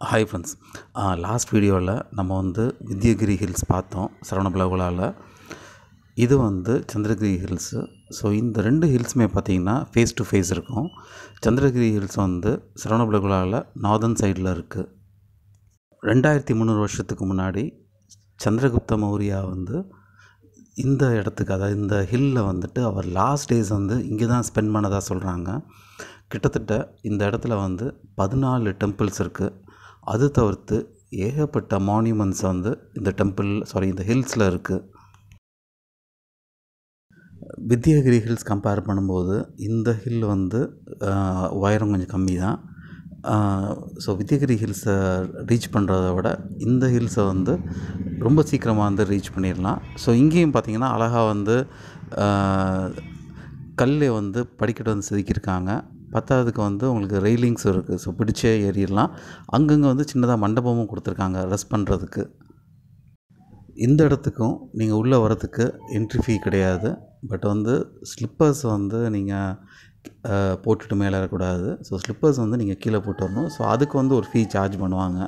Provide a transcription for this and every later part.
hi friends last வீடியோவில் நம்ம வந்து வித்யகிரி ஹில்ஸ் பார்த்தோம் சரவணபலகுலாவில் இது வந்து சந்திரகிரி ஹில்ஸு ஸோ இந்த ரெண்டு ஹில்ஸுமே பார்த்தீங்கன்னா ஃபேஸ் டு ஃபேஸ் இருக்கும் சந்திரகிரி ஹில்ஸ் வந்து சரவணபலகுலாவில் நார்தன் சைடில் இருக்குது ரெண்டாயிரத்தி முந்நூறு வருஷத்துக்கு முன்னாடி சந்திரகுப்த மௌரியா வந்து இந்த இடத்துக்கு அதாவது இந்த ஹில்லில் வந்துட்டு அவர் லாஸ்ட் டேஸ் வந்து இங்கே தான் ஸ்பெண்ட் பண்ணதாக சொல்கிறாங்க கிட்டத்தட்ட இந்த இடத்துல வந்து பதினாலு டெம்பிள்ஸ் இருக்குது அது தவிர்த்து ஏகப்பட்ட மான்யூமெண்ட்ஸ் வந்து இந்த டெம்பிள் சாரி இந்த ஹில்ஸில் இருக்குது வித்யகிரி ஹில்ஸ் கம்பேர் பண்ணும்போது இந்த ஹில் வந்து ஆஹ், உயரம் கொஞ்சம் கம்மி தான் ஸோ வித்யகிரி ஹில்ஸை ரீச் பண்ணுறத விட இந்த ஹில்ஸை வந்து ரொம்ப சீக்கிரமாக வந்து ரீச் பண்ணிடலாம் ஸோ இங்கேயும் பார்த்தீங்கன்னா அழகாக வந்து கல்லை வந்து படிக்கட்டு வந்து செதுக்கியிருக்காங்க பத்தாவதுக்கு வந்து உங்களுக்கு ரெயிலிங்ஸும் இருக்குது ஸோ பிடிச்சே ஏறிடலாம் அங்கங்கே வந்து சின்னதாக மண்டபமும் கொடுத்துருக்காங்க ரெஸ்ட் பண்ணுறதுக்கு இந்த இடத்துக்கும் நீங்கள் உள்ளே வரதுக்கு என்ட்ரி ஃபீ கிடையாது பட் வந்து ஸ்லிப்பர்ஸ் வந்து நீங்கள் போட்டுட்டு மேலே ஏறக்கூடாது ஸோ ஸ்லிப்பர்ஸ் வந்து நீங்கள் கீழே போட்டு வரணும் ஸோ அதுக்கு வந்து ஒரு ஃபீ சார்ஜ் பண்ணுவாங்க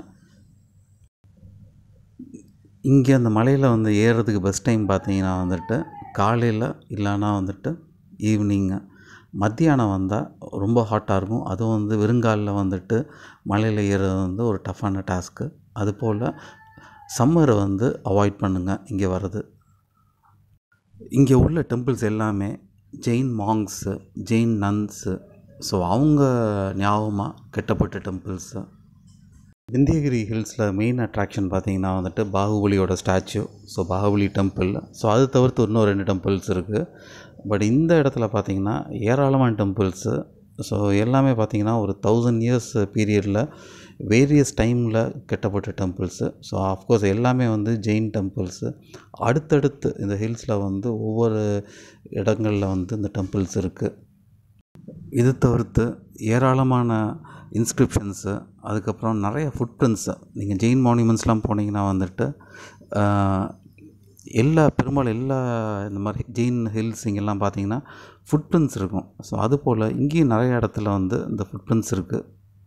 இங்கே அந்த மலையில் வந்து ஏறுறதுக்கு பெஸ்ட் டைம் பார்த்தீங்கன்னா வந்துட்டு காலையில் இல்லைன்னா வந்துட்டு ஈவினிங்கு மத்தியானம் வந்தால் ரொம்ப ஹாட்டாக இருக்கும் அதுவும் வந்து வெறுங்காலில் வந்துட்டு மலையில் ஏறுறது வந்து ஒரு டஃப்பான டாஸ்க்கு அதுபோல் சம்மரை வந்து அவாய்ட் பண்ணுங்கள் இங்கே வர்றது இங்கே உள்ள டெம்பிள்ஸ் எல்லாமே Jain monks Jain nuns so அவங்க ஞாபகமாக கட்டப்பட்ட டெம்பிள்ஸு விந்தியகிரி ஹில்ஸில் மெயின் அட்ராக்ஷன் பார்த்தீங்கன்னா வந்துட்டு பாகுபலியோட statue so Bahubali temple so அது தவிர்த்து இன்னும் ரெண்டு டெம்பிள்ஸ் இருக்குது பட் இந்த இடத்துல பார்த்தீங்கன்னா ஏராளமான டெம்பிள்ஸு ஸோ எல்லாமே பார்த்தீங்கன்னா ஒரு தௌசண்ட் இயர்ஸ் பீரியடில் வேரியஸ் டைமில் கட்டப்பட்ட டெம்பிள்ஸு ஸோ ஆஃப்கோர்ஸ் எல்லாமே வந்து ஜெயின் டெம்பிள்ஸு அடுத்தடுத்து இந்த ஹில்ஸில் வந்து ஒவ்வொரு இடங்களில் வந்து இந்த டெம்பிள்ஸ் இருக்குது இது தவிர்த்து ஏராளமான இன்ஸ்கிரிப்ஷன்ஸு அதுக்கப்புறம் நிறைய ஃபுட் பிரிண்ட்ஸு நீங்கள் ஜெயின் மானுமெண்ட்ஸ்லாம் போனீங்கன்னா வந்துட்டு ஆஹ், எல்லா பெரும்பாலும் எல்லா இந்த மாதிரி ஜெயின் ஹில்ஸ் இங்கெல்லாம் பார்த்தீங்கன்னா ஃபுட் பிரிண்ட்ஸ் இருக்கும் ஸோ அதுபோல் இங்கேயும் நிறைய இடத்துல வந்து இந்த ஃபுட் பிரிண்ட்ஸ் இருக்குது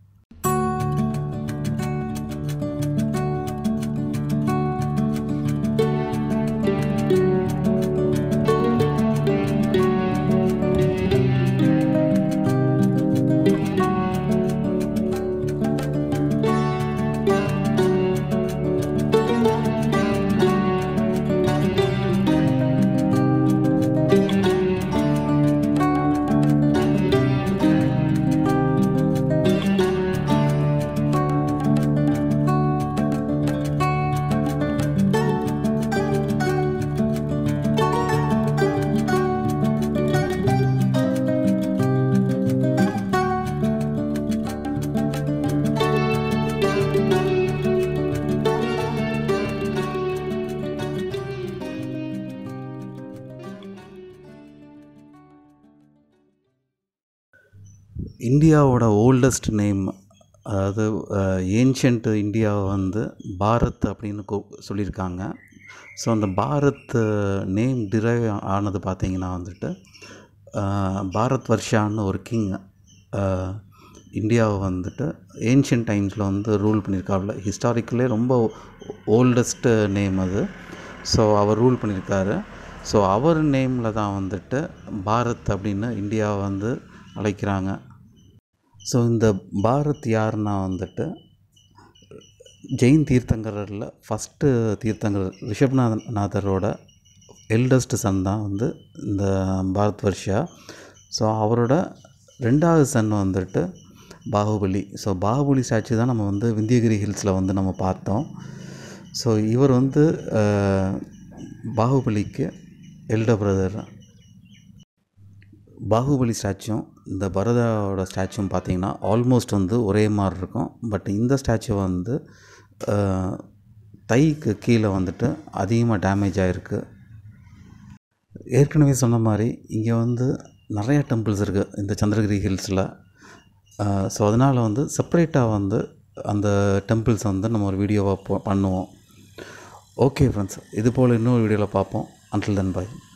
இந்தியாவோட ஓல்டஸ்ட் நேம் அதாவது ஏன்ஷியன்ட் இந்தியாவை வந்து பாரத் அப்படின்னு கூ சொல்லியிருக்காங்க ஸோ அந்த பாரத் நேம் டிரைவ் ஆனது பார்த்தீங்கன்னா வந்துட்டு அஹ், பாரத் வர்ஷான்னு ஒரு கிங் இந்தியாவை வந்துட்டு ஏன்ஷியன்ட் டைம்ஸில் வந்து ரூல் பண்ணியிருக்காப்புல ஹிஸ்டாரிக்கலே ரொம்ப ஓல்டஸ்ட் நேம் அது ஸோ அவர் ரூல் பண்ணியிருக்காரு ஸோ அவர் நேமில் தான் வந்துட்டு பாரத் அப்படின்னு இந்தியாவை வந்து அழைக்கிறாங்க ஸோ இந்த பாரத் யாருன்னா வந்துட்டு ஜெயின் தீர்த்தங்கரில் ஃபஸ்ட்டு தீர்த்தங்கர் ரிஷப்நாதன் நாதரோட எல்டஸ்ட் சன் தான் வந்து இந்த பாரத் வர்ஷா ஸோ அவரோட ரெண்டாவது சன் வந்துட்டு பாகுபலி ஸோ பாகுபலி ஸ்டாச்சு தான் நம்ம வந்து விந்தியகிரி ஹில்ஸில் வந்து நம்ம பார்த்தோம் ஸோ இவர் வந்து அஹ், பாகுபலிக்கு எல்டர் பிரதர் பாகுபலி ஸ்டாச்சும் இந்த பரதாவோட ஸ்டாச்சும் பார்த்தீங்கன்னா ஆல்மோஸ்ட் வந்து ஒரே மாதிரி இருக்கும் பட் இந்த ஸ்டாச்சு வந்து அஹ், தைக்கு கீழே வந்துட்டு அதிகமாக டேமேஜ் ஆகிருக்கு ஏற்கனவே சொன்ன மாதிரி இங்கே வந்து நிறைய டெம்பிள்ஸ் இருக்குது இந்த சந்திரகிரி ஹில்ஸில் ஸோ அதனால் வந்து செப்பரேட்டாக வந்து அந்த டெம்பிள்ஸ் வந்து நம்ம ஒரு வீடியோவாக பண்ணுவோம் ஓகே ஃப்ரெண்ட்ஸ் இது போல் இன்னொரு வீடியோவில் பார்ப்போம் அன்டில் தன் பாய்